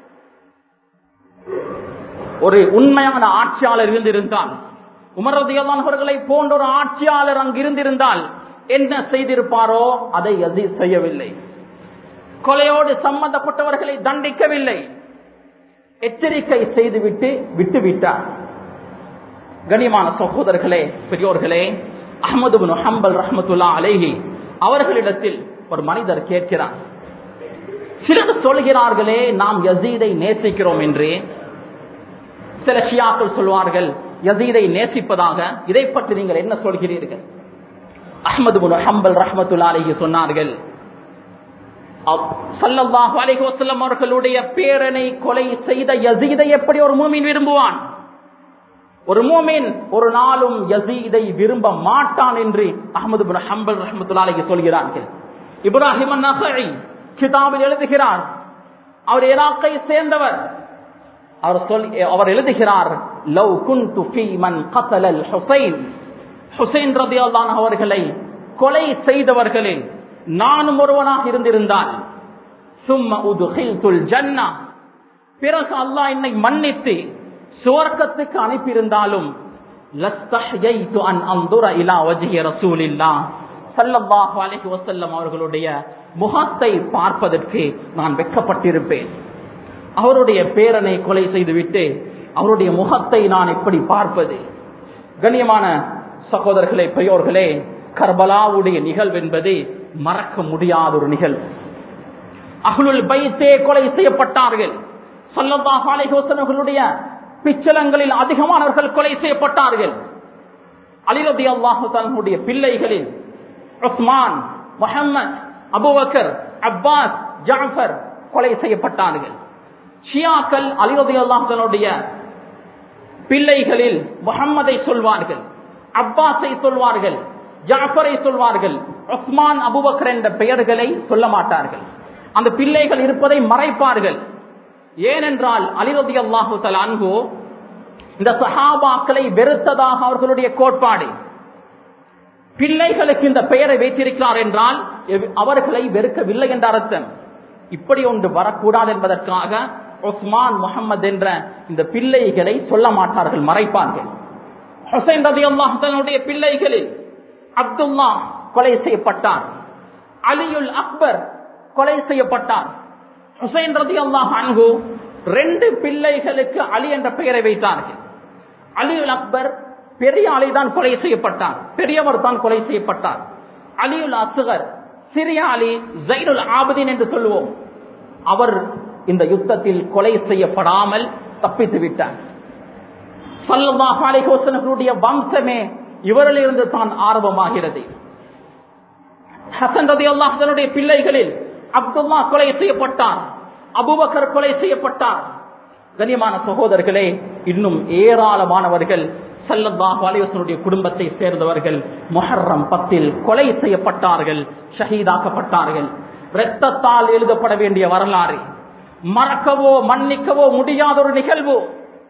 ஒரு உண்மையான ஆட்சியாளர் இருந்திருந்தால் உமரதியல்லான் அவர்களை போன்ற ஒரு ஆட்சியாளர் அங்கு இருந்திருந்தால் என்ன செய்திருப்பாரோ அதை யசீத் செய்யவில்லை கொலையோடு சம்பந்தப்பட்டவர்களை தண்டிக்கவில்லை எச்சரிக்கை செய்துவிட்டு விட்டுவிட்டார் கனிமான சகோதரர்களே பெரியோர்களே அஹமது ஹம்பல் ரஹமத்துல்லா அலேஹி அவர்களிடத்தில் ஒரு மனிதர் கேட்கிறார் சிலர் சொல்கிறார்களே நாம் யசீதை நேசிக்கிறோம் என்று சில ஷியாக்கள் சொல்வார்கள் யசீதை நேசிப்பதாக இதை பற்றி நீங்கள் என்ன சொல்கிறீர்கள் அஹமது ஹம்பல் ரஹமத்துல்லா அலேஹி சொன்னார்கள் சல்லல்லாஹு அலைஹி வஸல்லம் அவர்களுடைய பேரனை கொலை செய்த யசீதை எப்படி ஒரு மூமின் விரும்புவான் ஒரு மூமின் ஒரு நாளும் யசீதை விரும்ப மாட்டான் என்று அகமது பின் ஹம்பல் ரஹமத்துல்லாஹி சொல்கிறார்கள் இப்ராஹிம் நசை கிதாபில் எழுதுகிறார் அவர் ஈராக்கை சேர்ந்தவர் அவர் சொல் அவர் எழுதுகிறார் லவ் குன்து ஃபீ மன் கத்தலல் ஹுசைன் ஹுசைன் ரதியல்லான் அவர்களை கொலை செய்தவர்களில் நானும் ஒருவனாக இருந்திருந்தால் சும்மா உதுகில்துல் ஜன்னா பிறகு அல்லாஹ் என்னை மன்னித்து சுவர்க்கத்துக்கு அனுப்பியிருந்தாலும் லஸ்தஹ்யைது அன் அந்துர இலா வஜ்ஹி ரசூலில்லாஹ் ஸல்லல்லாஹு அலைஹி வஸல்லம் அவர்களுடைய முகத்தை பார்ப்பதற்கு நான் வெட்கப்பட்டிருப்பேன் அவருடைய பேரனை கொலை செய்துவிட்டு அவருடைய முகத்தை நான் எப்படி பார்ப்பது கண்ணியமான சகோதரர்களே பெரியோர்களே கர்பலாவுடைய நிகழ்வு என்பது மறக்க முடியாத ஒரு நிகழ்வு அகுலுல் பைத்தே கொலை செய்யப்பட்டார்கள் சொல்லல்லாஹு அலைஹி வஸல்லமுடைய பிச்சலங்களில் அதிகமானவர்கள் கொலை செய்யப்பட்டார்கள் அலி ரலியல்லாஹு தஆலாவுடைய பிள்ளைகளில் Usman Muhammad Abubakar Abbas Jafar கொலை செய்யப்பட்டார்கள் ஷியாக்கள் அலி ரலியல்லாஹு தஆலாவுடைய பிள்ளைகளில் முகம்மதை சொல்வார்கள் அப்பாஸை சொல்வார்கள் ஜாஃபரை சொல்வார்கள் உஸ்மான் அபுபக்கர் என்ற பெயர்களை சொல்ல மாட்டார்கள் அந்த பிள்ளைகள் இருப்பதை மறைப்பார்கள் ஏனென்றால் அலிரதி அல்லாஹு அன்பு இந்த சஹாபாக்களை வெறுத்ததாக அவர்களுடைய கோட்பாடு பிள்ளைகளுக்கு இந்த பெயரை வைத்திருக்கிறார் என்றால் அவர்களை வெறுக்கவில்லை என்ற அர்த்தம் இப்படி ஒன்று வரக்கூடாது என்பதற்காக உஸ்மான் முகமது என்ற இந்த பிள்ளைகளை சொல்ல மாட்டார்கள் மறைப்பார்கள் ஹுசைன் ரபி அல்லாஹனுடைய பிள்ளைகளில் அப்துல்லா கொலை செய்யப்பட்டார் அலியுல் அக்பர் கொலை செய்யப்பட்டார் ஹுசைன் ரதி அல்லாஹ் அன்கு ரெண்டு பிள்ளைகளுக்கு அலி என்ற பெயரை வைத்தார்கள் அலியுல் அக்பர் பெரிய அலி தான் கொலை செய்யப்பட்டார் பெரியவர் தான் கொலை செய்யப்பட்டார் அலியுல் அசுகர் சிறிய அலி ஜைனுல் ஆபதின் என்று சொல்லுவோம் அவர் இந்த யுத்தத்தில் கொலை செய்யப்படாமல் தப்பித்து விட்டார் சல்லாஹ் அலிஹோசனர்களுடைய வம்சமே இவரிலிருந்து தான் ஆரம்பமாகிறது ஹசன் ரதி அல்லாஹனுடைய பிள்ளைகளில் அப்துல்லா கொலை செய்யப்பட்டார் அபுபக்கர் கொலை செய்யப்பட்டார் கண்ணியமான சகோதரர்களே இன்னும் ஏராளமானவர்கள் சல்லல்லாஹு அலிவசனுடைய குடும்பத்தை சேர்ந்தவர்கள் மொஹர்ரம் பத்தில் கொலை செய்யப்பட்டார்கள் ஷஹீதாக்கப்பட்டார்கள் இரத்தத்தால் எழுதப்பட வேண்டிய வரலாறு மறக்கவோ மன்னிக்கவோ முடியாத ஒரு நிகழ்வு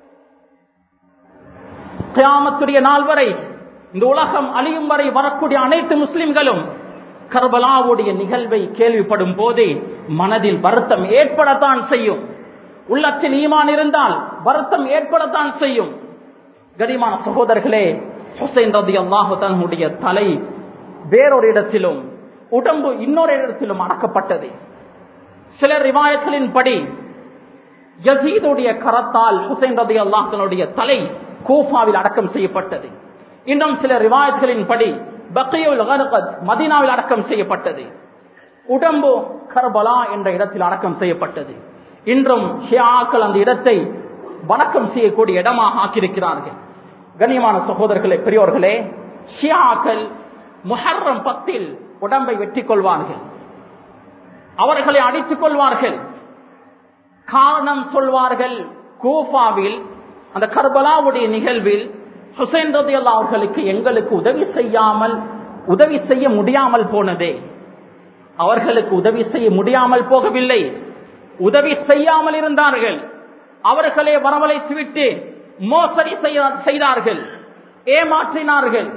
கியாமத்துடைய நாள் வரை இந்த உலகம் அழியும் வரை வரக்கூடிய அனைத்து முஸ்லிம்களும் கர்பலாவுடைய நிகழ்வை கேள்விப்படும் போது மனதில் வருத்தம் ஏற்படத்தான் செய்யும் உள்ளத்தில் ஈமான் இருந்தால் வருத்தம் ஏற்படத்தான் செய்யும் கரிமான சகோதரர்களே ஹுசைன் ரதி அல்லாஹு தன்னுடைய தலை வேறொரு இடத்திலும் உடம்பு இன்னொரு இடத்திலும் அடக்கப்பட்டது சில ரிவாயத்தின் படி யசீதுடைய கரத்தால் ஹுசைன் ரதி அல்லாஹனுடைய தலை கூஃபாவில் அடக்கம் செய்யப்பட்டது இன்னும் சில ரிவாயத்களின் படி பக்கையுல் மதீனாவில் அடக்கம் செய்யப்பட்டது உடம்பு கர்பலா என்ற இடத்தில் அடக்கம் செய்யப்பட்டது இன்றும் ஷியாக்கள் அந்த இடத்தை வணக்கம் செய்யக்கூடிய இடமாக ஆக்கியிருக்கிறார்கள் கண்ணியமான சகோதரர்களே பெரியோர்களே ஷியாக்கள் முஹர்ரம் பத்தில் உடம்பை வெற்றி கொள்வார்கள் அவர்களை அடித்துக் கொள்வார்கள் காரணம் சொல்வார்கள் கூஃபாவில் அந்த கர்பலாவுடைய நிகழ்வில் ஹுசைன் ரதி அல்லா அவர்களுக்கு எங்களுக்கு உதவி செய்யாமல் உதவி செய்ய முடியாமல் போனதே அவர்களுக்கு உதவி செய்ய முடியாமல் போகவில்லை உதவி செய்யாமல் இருந்தார்கள் அவர்களே வரவழைத்து விட்டு மோசடி செய்தார்கள் ஏமாற்றினார்கள்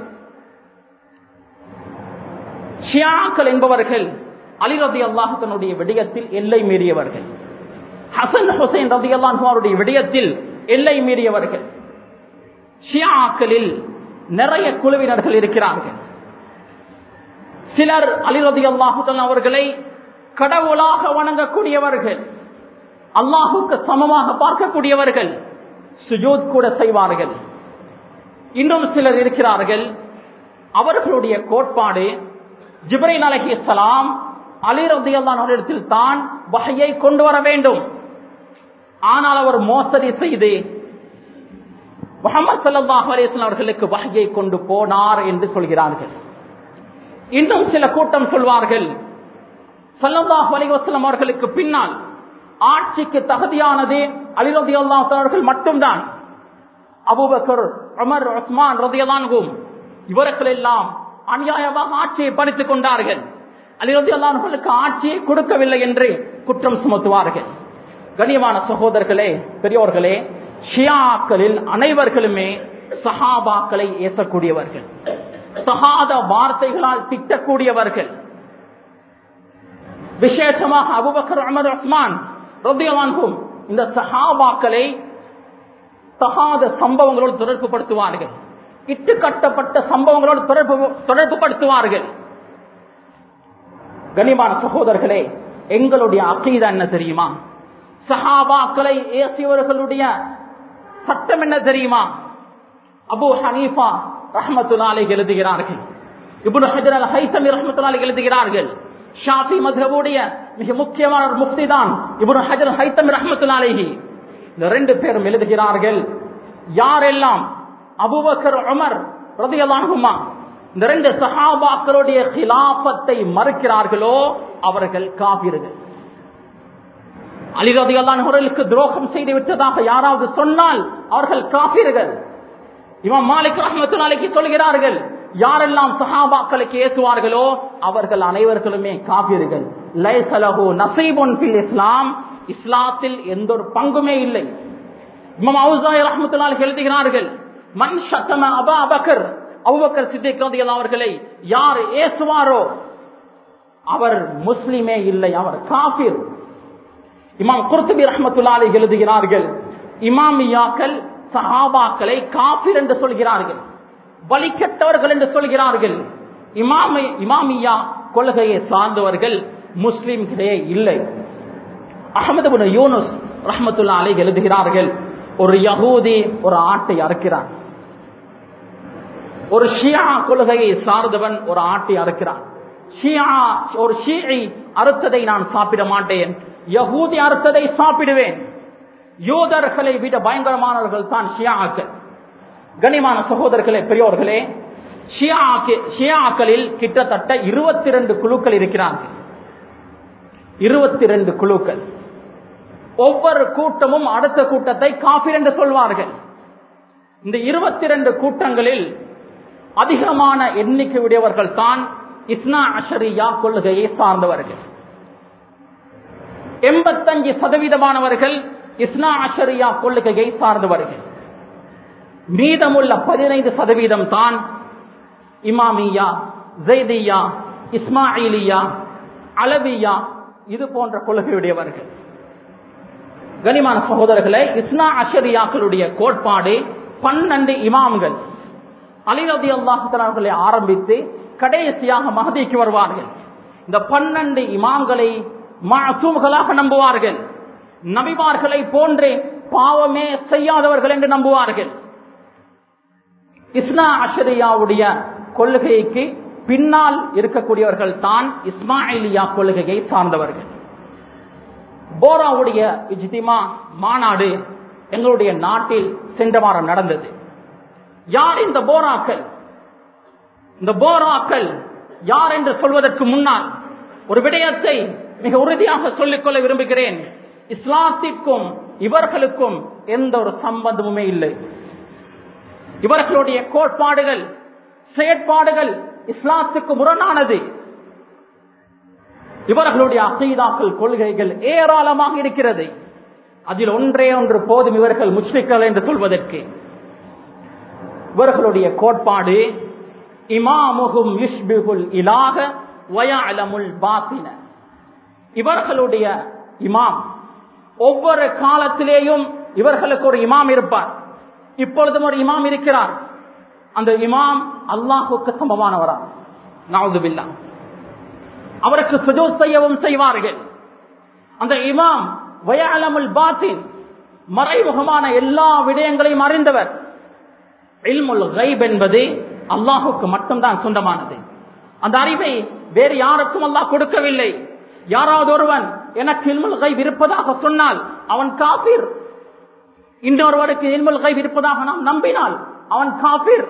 ஷியாக்கள் என்பவர்கள் அலி ரதி அல்லாஹனுடைய விடயத்தில் எல்லை மீறியவர்கள் ஹசன் ஹுசைன் ரதி அல்லாஹுடைய விடயத்தில் எல்லை மீறியவர்கள் ஷியாக்களில் நிறைய குழுவினர்கள் இருக்கிறார்கள் சிலர் அலிரதி அல்லாஹுதன் அவர்களை கடவுளாக வணங்கக்கூடியவர்கள் அல்லாஹுக்கு சமமாக பார்க்கக்கூடியவர்கள் சுஜோத் கூட செய்வார்கள் இன்னும் சிலர் இருக்கிறார்கள் அவர்களுடைய கோட்பாடு ஜிப்ரைன் அலஹி சலாம் அலிரதி அல்லாஹிடத்தில் தான் வகையை கொண்டு வர வேண்டும் ஆனால் அவர் மோசடி செய்து முகமது சல்லாஹ் அலிஸ்லாம் அவர்களுக்கு வகையை கொண்டு போனார் என்று சொல்கிறார்கள் இன்னும் சில கூட்டம் சொல்வார்கள் சல்லாஹ் அலிவசலம் அவர்களுக்கு பின்னால் ஆட்சிக்கு தகுதியானது அலிரதி அல்லாஹர்கள் மட்டும்தான் அபுபக்கர் அமர் உஸ்மான் ரதியலான்கும் இவர்கள் எல்லாம் அநியாயமாக ஆட்சியை படித்துக் கொண்டார்கள் அலிரதி அல்லாஹர்களுக்கு ஆட்சியை கொடுக்கவில்லை என்று குற்றம் சுமத்துவார்கள் கண்ணியமான சகோதரர்களே பெரியோர்களே ஷியாக்களில் அனைவர்களுமே சஹாபாக்களை ஏசக்கூடியவர்கள் சகாத வார்த்தைகளால் திட்டக்கூடியவர்கள் விசேஷமாக அபுபக்கர் அமர் ரஹ்மான் ரத்தியவான்கும் இந்த சஹாபாக்களை தகாத சம்பவங்களோடு தொடர்பு படுத்துவார்கள் இட்டு கட்டப்பட்ட சம்பவங்களோடு தொடர்பு தொடர்பு படுத்துவார்கள் கனிமான சகோதரர்களே எங்களுடைய அக்கீதா என்ன தெரியுமா சஹாபாக்களை ஏசியவர்களுடைய சட்டம் என்ன தெரியுமா அபு ஹனீஃபா ரஹமத்துல்லாலை எழுதுகிறார்கள் இப்னு ஹஜர் அல் ஹைசமி ரஹமத்துல்லாலை எழுதுகிறார்கள் ஷாஃபி மதுரவுடைய மிக முக்கியமான ஒரு முக்தி தான் இப்னு ஹஜர் ஹைத்தமி ரஹமத்துல்லாலேஹி இந்த ரெண்டு பேரும் எழுதுகிறார்கள் யாரெல்லாம் அபுபக்கர் உமர் ரதியல்லாஹுமா இந்த ரெண்டு சஹாபாக்களுடைய ஹிலாபத்தை மறுக்கிறார்களோ அவர்கள் காபிர்கள் அலிரதி அல்லாஹர்களுக்கு துரோகம் செய்து விட்டதாக யாராவது சொன்னால் அவர்கள் காபிர்கள் இவன் மாலிக் ரஹமத்துல்லாலைக்கு சொல்கிறார்கள் யாரெல்லாம் சஹாபாக்களுக்கு ஏசுவார்களோ அவர்கள் அனைவர்களுமே காபிர்கள் லைசலஹு நசீபுன் ஃபில் இஸ்லாம் இஸ்லாத்தில் எந்த ஒரு பங்குமே இல்லை இமாம் அவுசாய் ரஹமத்துல்லாஹி எழுதுகிறார்கள் மன் ஷத்தம அபா அபக்கர் அபுபக்கர் சித்திக் ரலியல்லாஹு அவர்களை யார் ஏசுவாரோ அவர் முஸ்லிமே இல்லை அவர் காபிர் இமாம் குர்துபி ரஹமத்துல்லாலை எழுதுகிறார்கள் இமாமியாக்கள் சஹாபாக்களை காபிர் என்று சொல்கிறார்கள் வலிக்கட்டவர்கள் என்று சொல்கிறார்கள் இமாமி இமாமியா கொள்கையை சார்ந்தவர்கள் முஸ்லிம்களே இல்லை அகமது யூனுஸ் ரஹமத்துல்லா அலை எழுதுகிறார்கள் ஒரு யகூதி ஒரு ஆட்டை அறுக்கிறான் ஒரு ஷியா கொள்கையை சார்ந்தவன் ஒரு ஆட்டை அறுக்கிறான் ஷியா ஒரு ஷீஐ அறுத்ததை நான் சாப்பிட மாட்டேன் யகூதி அறுத்ததை சாப்பிடுவேன் யூதர்களை விட பயங்கரமானவர்கள் தான் ஷியாக்கள் கனிமான சகோதரர்களே பெரியோர்களே ஷியாக்களில் கிட்டத்தட்ட இருபத்தி ரெண்டு குழுக்கள் இருக்கிறார்கள் இருபத்தி ரெண்டு குழுக்கள் ஒவ்வொரு கூட்டமும் அடுத்த கூட்டத்தை காபிர் என்று சொல்வார்கள் இந்த இருபத்தி ரெண்டு கூட்டங்களில் அதிகமான எண்ணிக்கை உடையவர்கள் தான் இஸ்னா அஷரியா கொள்கையை சார்ந்தவர்கள் எண்பத்தஞ்சு சதவீதமானவர்கள் இஸ்னா அஷரியா கொள்கையை சார்ந்தவர்கள் மீதமுள்ள பதினைந்து சதவீதம் தான் இமாமியா ஜெய்தியா இஸ்மாயிலியா அலவியா இது போன்ற கொள்கையுடையவர்கள் கனிமான சகோதரர்களே இஸ்னா அஷரியாக்களுடைய கோட்பாடு பன்னெண்டு இமாம்கள் அலிரதி அல்லாஹர்களை ஆரம்பித்து கடைசியாக மகதிக்கு வருவார்கள் இந்த பன்னெண்டு இமாம்களை மாசூம்களாக நம்புவார்கள் நபிமார்களை போன்றே பாவமே செய்யாதவர்கள் என்று நம்புவார்கள் இஸ்னா அஷரியாவுடைய கொள்கைக்கு பின்னால் இருக்கக்கூடியவர்கள் தான் இஸ்மாயிலியா கொள்கையை சார்ந்தவர்கள் போராவுடைய இஜ்திமா மாநாடு எங்களுடைய நாட்டில் சென்ற வாரம் நடந்தது யார் இந்த போராக்கள் இந்த போராக்கள் யார் என்று சொல்வதற்கு முன்னால் ஒரு விடயத்தை மிக உறுதியாக சொல்லிக்கொள்ள விரும்புகிறேன் இஸ்லாத்திற்கும் இவர்களுக்கும் எந்த ஒரு சம்பந்தமுமே இல்லை இவர்களுடைய கோட்பாடுகள் செயற்பாடுகள் இஸ்லாத்துக்கு முரணானது இவர்களுடைய அசைதாக்கள் கொள்கைகள் ஏராளமாக இருக்கிறது அதில் ஒன்றே ஒன்று போதும் இவர்கள் முஸ்லிக்கள் என்று சொல்வதற்கு இவர்களுடைய கோட்பாடு இமாமுகும் யுஷ்பிகுல் இலாக வயலமுல் பாத்தின இவர்களுடைய இமாம் ஒவ்வொரு காலத்திலேயும் இவர்களுக்கு ஒரு இமாம் இருப்பார் இப்பொழுதும் ஒரு இமாம் இருக்கிறார் அந்த இமாம் அல்லாஹுக்கு சமமானவரா நாவுதுபில்லா அவருக்கு சுஜூத் செய்யவும் செய்வார்கள் அந்த இமாம் வயாலமுல் பாத்தின் மறைமுகமான எல்லா விடயங்களையும் அறிந்தவர் இல்முல் கைப் என்பது அல்லாஹுக்கு மட்டும்தான் சொந்தமானது அந்த அறிவை வேறு யாருக்கும் அல்லாஹ் கொடுக்கவில்லை யாராவது ஒருவன் எனக்கு இல்முல் கைப் இருப்பதாக சொன்னால் அவன் காபிர் இன்னொருவருக்கு இல்முல் கைப் இருப்பதாக நாம் நம்பினால் அவன் காபிர்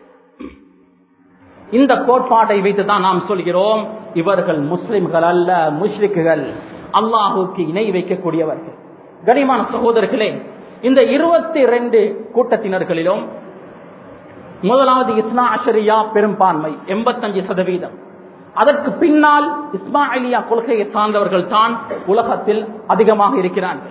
இந்த கோட்பாட்டை வைத்துதான் நாம் சொல்கிறோம் இவர்கள் முஸ்லிம்கள் அல்ல முஷ்ரிக்குகள் அல்லாஹுக்கு இணை வைக்கக்கூடியவர்கள் கனிமான சகோதரர்களே இந்த இருபத்தி ரெண்டு கூட்டத்தினர்களிலும் முதலாவது இஸ்னா அஷரியா பெரும்பான்மை எண்பத்தஞ்சு சதவீதம் அதற்கு பின்னால் இஸ்மாயிலியா கொள்கையை சார்ந்தவர்கள் தான் உலகத்தில் அதிகமாக இருக்கிறார்கள்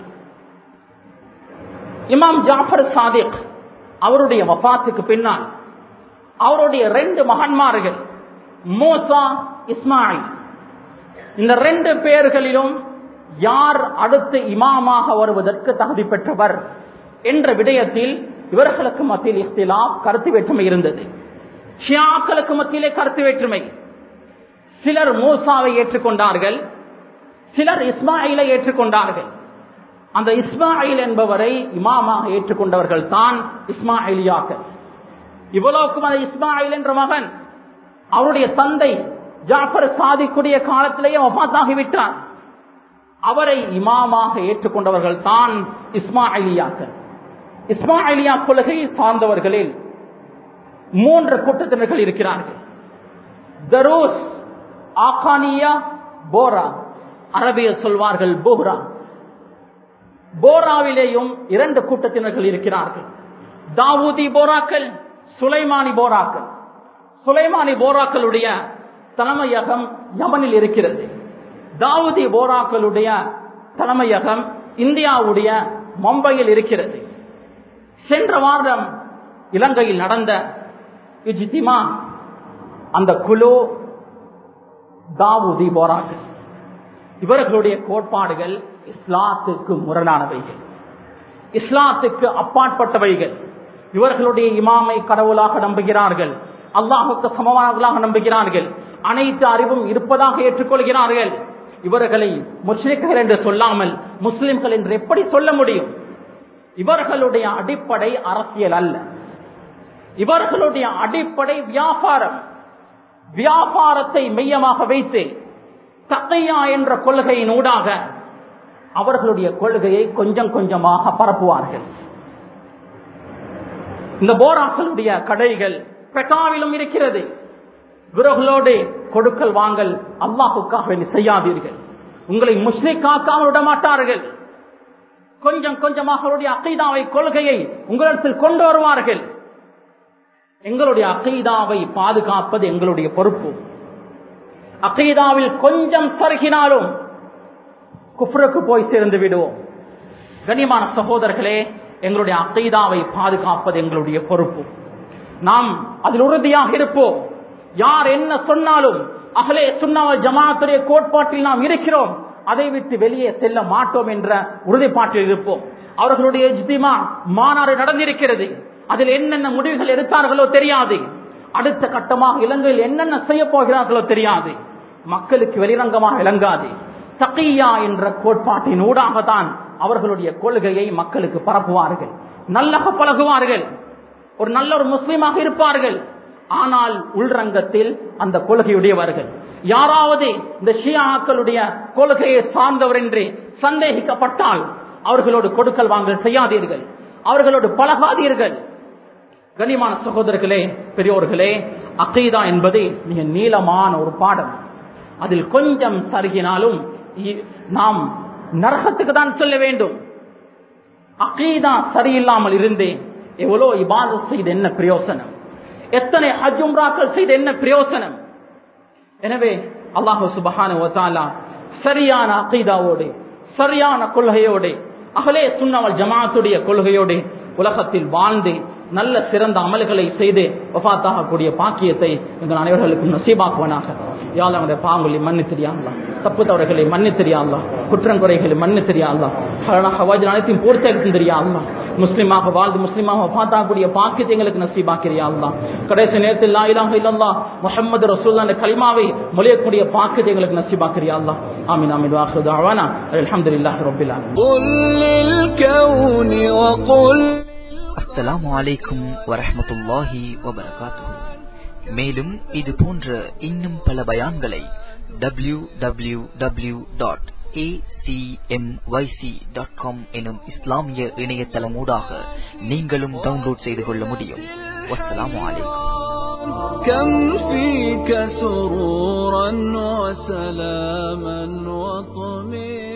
இமாம் ஜாஃபர் சாதிக் அவருடைய வபாத்துக்கு பின்னால் அவருடைய ரெண்டு மகன்மார்கள் மோசா இஸ்மாயில் இந்த ரெண்டு பேர்களிலும் யார் அடுத்து இமாமாக வருவதற்கு தகுதி பெற்றவர் என்ற விடயத்தில் இவர்களுக்கு மத்தியில் இஃப்திலாப் கருத்து வேற்றுமை இருந்தது ஷியாக்களுக்கு மத்தியிலே கருத்து வேற்றுமை சிலர் மூசாவை ஏற்றுக்கொண்டார்கள் சிலர் இஸ்மாயிலை ஏற்றுக்கொண்டார்கள் அந்த இஸ்மாயில் என்பவரை இமாமாக ஏற்றுக்கொண்டவர்கள் தான் இஸ்மாயிலியாக்கள் இவ்வளவுக்கும் அந்த இஸ்மாயில் என்ற மகன் அவருடைய தந்தை ஜாஃபர் சாதிக்குடைய காலத்திலேயே ஒப்பாத்தாகிவிட்டார் அவரை இமாமாக ஏற்றுக்கொண்டவர்கள் தான் இஸ்மாயிலியாக்கள் இஸ்மாயிலியா கொள்கையை சார்ந்தவர்களில் மூன்று கூட்டத்தினர்கள் இருக்கிறார்கள் தரோஸ் ஆகானியா போரா அரபியல் சொல்வார்கள் போஹ்ரா போராவிலேயும் இரண்டு கூட்டத்தினர்கள் இருக்கிறார்கள் தாவூதி போராக்கள் சுலைமானி போராக்கள் சுலைமானி போராக்களுடைய தலைமையகம் யமனில் இருக்கிறது தாவூதி போராக்களுடைய தலைமையகம் இந்தியாவுடைய மும்பையில் இருக்கிறது சென்ற வாரம் இலங்கையில் நடந்த இஜ்திமா அந்த குழு தாவூதி போராக்கள் இவர்களுடைய கோட்பாடுகள் இஸ்லாத்துக்கு முரணானவைகள் இஸ்லாத்துக்கு அப்பாற்பட்டவைகள் இவர்களுடைய இமாமை கடவுளாக நம்புகிறார்கள் அல்லாஹுக்கு சமமானவர்களாக நம்புகிறார்கள் அனைத்து அறிவும் இருப்பதாக ஏற்றுக்கொள்கிறார்கள் இவர்களை முஸ்லிம்கள் என்று சொல்லாமல் முஸ்லிம்கள் என்று எப்படி சொல்ல முடியும் இவர்களுடைய அடிப்படை அரசியல் அல்ல இவர்களுடைய அடிப்படை வியாபாரம் வியாபாரத்தை மையமாக வைத்து தக்கையா என்ற கொள்கையின் ஊடாக அவர்களுடைய கொள்கையை கொஞ்சம் கொஞ்சமாக பரப்புவார்கள் இந்த போராக்களுடைய கடைகள் பெட்டாவிலும் இருக்கிறது இவர்களோடு கொடுக்கல் வாங்கல் அல்லாஹுக்காக வேண்டி செய்யாதீர்கள் உங்களை முஸ்லிக்காக்காமல் விட மாட்டார்கள் கொஞ்சம் கொஞ்சமாக அவருடைய அகைதாவை கொள்கையை உங்களிடத்தில் கொண்டு வருவார்கள் எங்களுடைய அகைதாவை பாதுகாப்பது எங்களுடைய பொறுப்பு அகைதாவில் கொஞ்சம் சருகினாலும் குஃப்ருக்கு போய் சேர்ந்து விடுவோம் கனிமான சகோதரர்களே எங்களுடைய அகைதாவை பாதுகாப்பது எங்களுடைய பொறுப்பு நாம் அதில் உறுதியாக இருப்போம் யார் என்ன சொன்னாலும் அகலே சுண்ணாவல் ஜமாத்துடைய கோட்பாட்டில் நாம் இருக்கிறோம் அதை விட்டு வெளியே செல்ல மாட்டோம் என்ற உறுதிப்பாட்டில் இருப்போம் அவர்களுடைய இஜ்திமா மாநாடு நடந்திருக்கிறது அதில் என்னென்ன முடிவுகள் எடுத்தார்களோ தெரியாது அடுத்த கட்டமாக இலங்கையில் என்னென்ன செய்ய போகிறார்களோ தெரியாது மக்களுக்கு வெளிரங்கமாக விளங்காது தகையா என்ற கோட்பாட்டின் ஊடாகத்தான் அவர்களுடைய கொள்கையை மக்களுக்கு பரப்புவார்கள் நல்லக பழகுவார்கள் ஒரு நல்ல ஒரு முஸ்லீமாக இருப்பார்கள் ஆனால் உள்ரங்கத்தில் அந்த கொள்கையுடையவர்கள் யாராவது இந்த ஷியாக்களுடைய கொள்கையை சார்ந்தவர் என்று சந்தேகிக்கப்பட்டால் அவர்களோடு கொடுக்கல் வாங்கல் செய்யாதீர்கள் அவர்களோடு பழகாதீர்கள் கனிமான சகோதரர்களே பெரியோர்களே அகைதா என்பது மிக நீளமான ஒரு பாடம் அதில் கொஞ்சம் சருகினாலும் நாம் நரகத்துக்கு தான் சொல்ல வேண்டும் அகீதா சரியில்லாமல் இருந்து எவ்வளோ இபாதத் செய்து என்ன பிரயோசனம் எத்தனை ஹஜ்ஜும்ராக்கள் செய்து என்ன பிரயோசனம் எனவே அல்லாஹு சுபஹான சரியான அகீதாவோடு சரியான கொள்கையோடு அகலே சுண்ணவல் ஜமாத்துடைய கொள்கையோடு உலகத்தில் வாழ்ந்து நல்ல சிறந்த அமல்களை செய்து வஃத்தாகக்கூடிய பாக்கியத்தை எங்கள் அனைவர்களுக்கும் நசீபாக்குவனாக யாழ் அவருடைய பாவங்களை மண்ணு தெரியாங்களா தப்பு தவறுகளை மண்ணு தெரியாங்களா குற்றம் குறைகளை மண்ணு தெரியாங்களா ஹவாஜ் அனைத்தையும் பூர்த்தி தெரியாங்களா முஸ்லீமாக வாழ்ந்து முஸ்லீமாக வஃத்தாகக்கூடிய பாக்கியத்தை எங்களுக்கு நசீபாக்கிறியாங்களா கடைசி நேரத்தில் லா இலாஹ இல்லல்லா முஹம்மது ரசூல்லா என்ற கலிமாவை மொழியக்கூடிய பாக்கியத்தை எங்களுக்கு நசீபாக்கிறியாங்களா ஆமீன் ஆமீன் வாஹு தாவானா அல்ஹம்துலில்லாஹி ரப்பில் ஆலமீன் அஸ்ஸலாமு அலைக்கும் வரஹமத்துல்லாஹி வபரகாத்துஹு மேலும் இது போன்ற இன்னும் பல பயான்களை W W W dot acmyc.com எனும் இஸ்லாமிய இணையதளமூடாக நீங்களும் டவுன்லோட் செய்து கொள்ள முடியும் வஸ்ஸலாமு அலைக்கும் كم فيك سرورا وسلاما وطمئنا